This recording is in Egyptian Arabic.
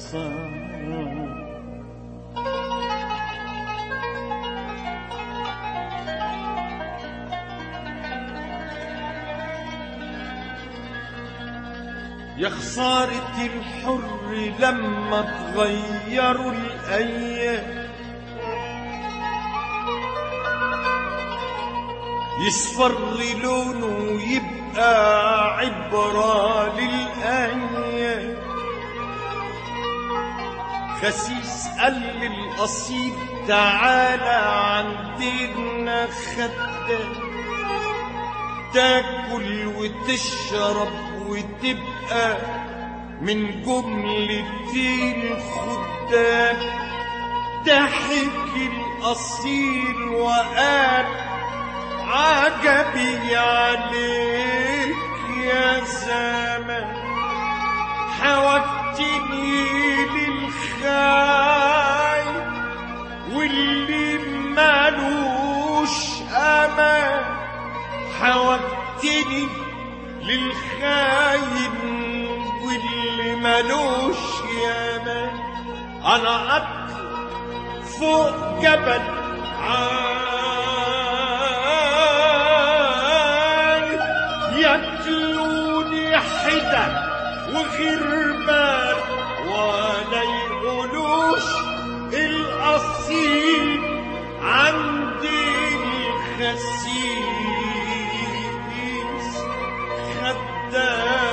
خسارة يا خسارة الحر لما تغيروا الأيام يصفر لونه ويبقى عبرة للأيام خسيس قال للقصيد تعالى عندنا خدام تاكل وتشرب وتبقى من جملة الخدام ضحك الأصيل وقال عجبي عليك يا زمان حوجتني للخاي واللي مالوش امان حوجتني للخاين واللي مالوش يامان انا اطلع فوق جبل عالي ياكلوني حدا وغربان ولا يقولوش الاصيل عندي الخسيس خدام